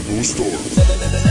Techno Store.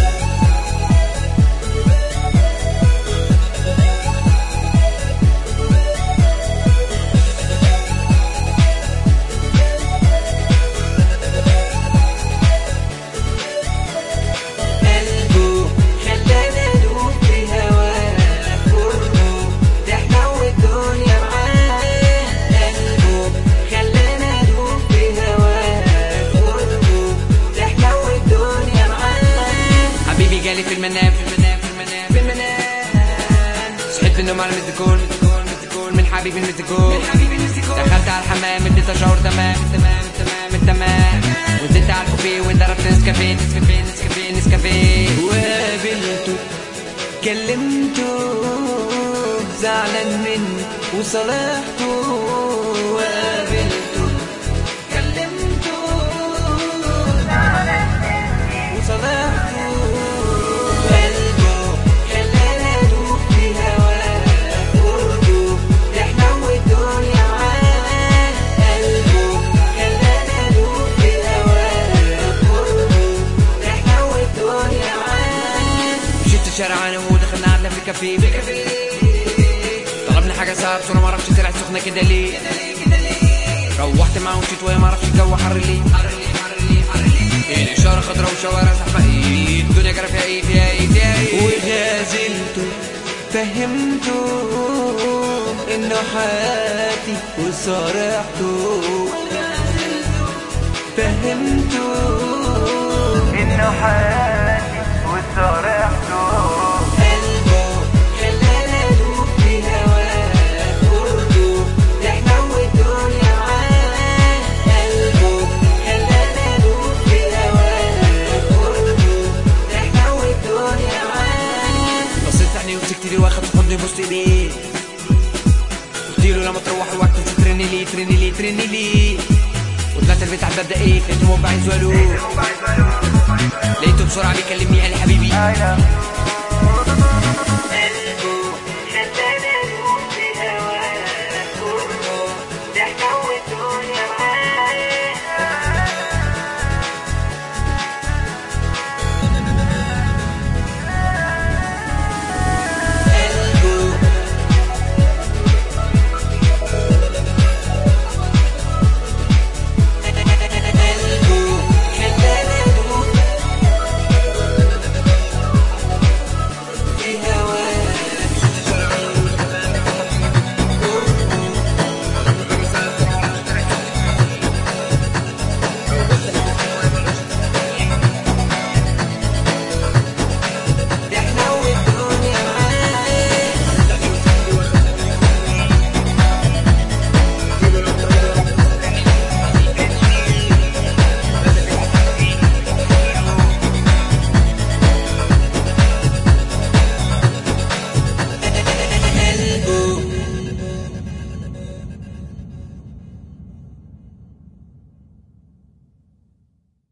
قلبه خلانا ندوب في هواه قربه تحلو الدنيا معاه قلبه خلانا ندوب في هواه قربه تحلو الدنيا معاه حبيبي جالي في المنام في المنام في المنام في المنام صحيت من النوم على المزيكون من حبيبي المزيكون دخلت على الحمام اديت شعور تمام تمام تمام تمام ونزلت على الكوفيه وضربت نسكافيه نسكافيه نسكافيه نسكافيه وقابلته كلمته زعلان مني وصالحته وقابلته كلمته زعلان مني وصالحته قلبه خلانا ندوب في هواه قربه تحلو الدنيا معاه قلبه خلانا ندوب في هواه قربه تحلو الدنيا معاه مشيت الشارع انا ودخلنا قعدنا في كافيه في كافيه طلبنا حاجه ساعه بس انا ما اعرفش طلعت سخنه كده ليه روحت معاهم شيت وهي ما اعرفش الجو حر ليه الاشاره خضراء وشوارع زحمه ايه الدنيا جرى فيها ايه فيها ايه فيها ايه وغازلته فهمته انه حياتي وصارحته فهمته انه حياتي وصارحته قلبه خلانا ندوب في هواه قربه تحلو الدنيا معاه قلبه خلانا ندوب في هواه قربه تحلو الدنيا معاه بصيت في عينيه ومسكت لي واخد في حضني بص ايديه قلت له لما تروح الوقت ترني لي ترني لي ترني لي وطلعت البيت على الباب دقيت لقيته موبع سؤاله لقيته بسرعه بيكلمني قال لي حبيبي